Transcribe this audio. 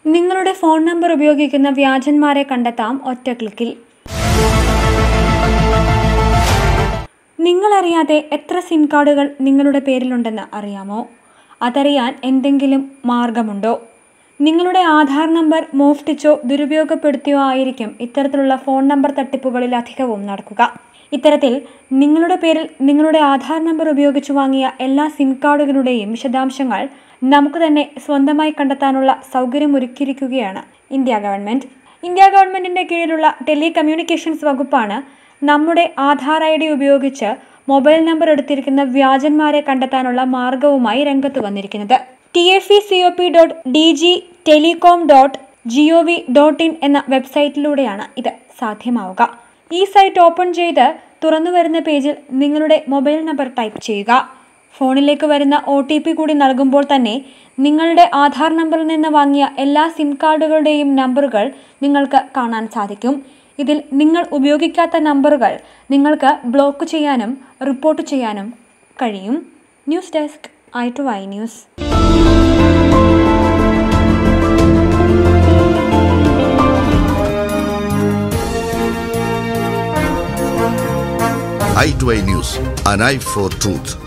നിങ്ങളുടെ phone number ഉപയോഗിക്കുന്ന വ്യാജന്മാരെ കണ്ടെത്താം ഒറ്റ ക്ലിക്കിൽ നിങ്ങളറിയാതെ എത്ര സിം കാർഡുകൾ നിങ്ങളുടെ പേരിലുണ്ടെന്ന് അറിയാമോ അതറിയാൻ എന്തെങ്കിലും മാർഗമുണ്ടോ നിങ്ങളുടെ ആധാർ നമ്പർ മോഷ്ടിച്ചോ ദുരുപയോഗപ്പെടുത്തിയോ ആയിരിക്കും ഇത്തരത്തിലുള്ള ഫോൺ നമ്പർ തട്ടിപ്പുകളിൽ അധികവും നടക്കുക ഇത്തരത്തിൽ നിങ്ങളുടെ പേരിൽ നിങ്ങളുടെ ആധാർ നമ്പർ ഉപയോഗിച്ച് വാങ്ങിയ എല്ലാ സിം കാർഡുകളുടെയും വിശദാംശങ്ങൾ നമുക്ക് തന്നെ സ്വന്തമായി കണ്ടെത്താനുള്ള സൗകര്യമൊരുക്കിയിരിക്കുകയാണ് ഇന്ത്യ ഗവൺമെന്റ് ഇന്ത്യ ഗവൺമെന്റിന്റെ കീഴിലുള്ള ടെലി കമ്മ്യൂണിക്കേഷൻസ് വകുപ്പാണ് നമ്മുടെ ആധാർ ഐ ഡി ഉപയോഗിച്ച് മൊബൈൽ നമ്പർ എടുത്തിരിക്കുന്ന വ്യാജന്മാരെ കണ്ടെത്താനുള്ള മാർഗവുമായി രംഗത്ത് വന്നിരിക്കുന്നത് T F E C O P dot D G telecom dot G O V dot in എന്ന വെബ്സൈറ്റിലൂടെയാണ് ഇത് സാധ്യമാവുക ഈ സൈറ്റ് ഓപ്പൺ ചെയ്ത് തുറന്നു വരുന്ന പേജിൽ നിങ്ങളുടെ മൊബൈൽ നമ്പർ ടൈപ്പ് ചെയ്യുക ഫോണിലേക്ക് വരുന്ന ഒ ടി പി കൂടി നൽകുമ്പോൾ തന്നെ നിങ്ങളുടെ ആധാർ നമ്പറിൽ നിന്ന് വാങ്ങിയ എല്ലാ സിം കാർഡുകളുടെയും നമ്പറുകൾ നിങ്ങൾക്ക് കാണാൻ സാധിക്കും ഇതിൽ നിങ്ങൾ ഉപയോഗിക്കാത്ത നമ്പറുകൾ നിങ്ങൾക്ക് ബ്ലോക്ക് ചെയ്യാനും റിപ്പോർട്ട് ചെയ്യാനും കഴിയും news desk I two I news i2i News, an eye for truth.